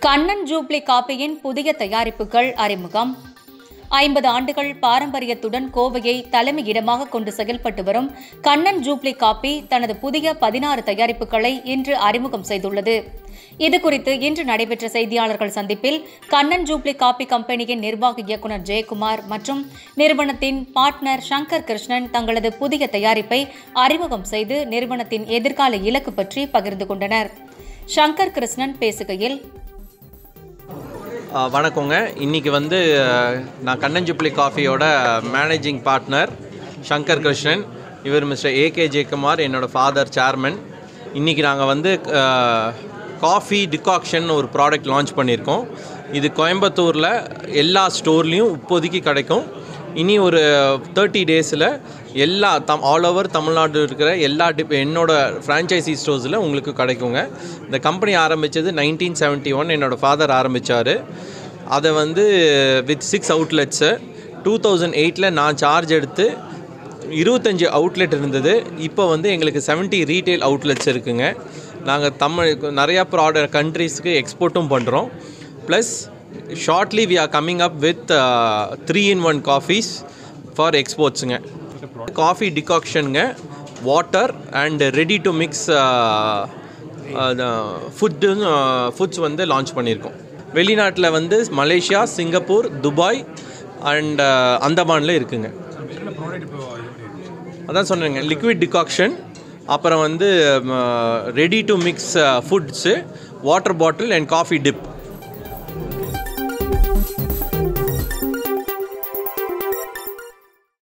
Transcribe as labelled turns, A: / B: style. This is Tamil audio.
A: கண்ணன் ஜூப்ளி காப்பியின் புதிய தயாரிப்புகள் அறிமுகம் ஐம்பது ஆண்டுகள் பாரம்பரியத்துடன் கோவையை தலைமையிடமாக கொண்டு செயல்பட்டு வரும் கண்ணன் ஜூப்ளி காப்பி தனது புதிய பதினாறு தயாரிப்புகளை இன்று அறிமுகம் செய்துள்ளது இதுகுறித்து இன்று நடைபெற்ற செய்தியாளர்கள் சந்திப்பில் கண்ணன் ஜூப்ளி காப்பி கம்பெனியின் நிர்வாக இயக்குநர் ஜெயக்குமார் மற்றும் நிறுவனத்தின் பார்ட்னர் சங்கர் கிருஷ்ணன் தங்களது புதிய தயாரிப்பை அறிமுகம் செய்து நிறுவனத்தின் எதிர்கால இலக்கு பற்றி பகிர்ந்து கொண்டனர் சங்கர் கிருஷ்ணன் பேசுகையில்
B: ஆ, வணக்கங்க இன்றைக்கி வந்து அஹ், நான் கண்ணஞ்சுப்ளி காஃபியோட மேனேஜிங் பார்ட்னர் சங்கர் கிருஷ்ணன் இவர் மிஸ்டர் ஏகே ஜெயக்குமார் என்னோட ஃபாதர் சேர்மன் இன்றைக்கி நாங்கள் வந்து காஃபி டிகாக்ஷன் ஒரு ப்ராடக்ட் லான்ச் பண்ணியிருக்கோம் இது கோயம்புத்தூரில் எல்லா ஸ்டோர்லேயும் இப்போதைக்கு கிடைக்கும் இனி ஒரு தேர்ட்டி டேஸில் எல்லா தம் ஆல் ஓவர் தமிழ்நாடு இருக்கிற எல்லா டிப் என்னோட ஃப்ரான்ச்சைசி ஸ்டோர்ஸில் உங்களுக்கு கிடைக்குங்க இந்த கம்பெனி ஆரம்பித்தது நைன்டீன் செவன்ட்டி ஒன் என்னோடய ஃபாதர் ஆரம்பித்தார் அதை வந்து with six outlets two thousand எயிட்டில் நான் சார்ஜ் எடுத்து இருபத்தஞ்சி அவுட்லெட் இருந்தது இப்போ வந்து எங்களுக்கு 70 ரீட்டைல் அவுட்லெட்ஸ் இருக்குங்க நாங்கள் தமிழ் நிறையா ப்ராடக்ட் கண்ட்ரீஸ்க்கு எக்ஸ்போர்ட்டும் பண்ணுறோம் plus shortly we are coming up with three in one coffees for எக்ஸ்போர்ட்ஸுங்க காஃபி டிகாக்ஷனுங்க water and ready to mix food foods வந்து லான்ச் பண்ணியிருக்கோம் வெளிநாட்டில் வந்து மலேசியா சிங்கப்பூர் துபாய் அண்ட் அந்தமானில் இருக்குங்க அதான் சொன்னேங்க லிக்விட் டிகாக்ஷன் அப்புறம் வந்து ready to mix foods water bottle and coffee tip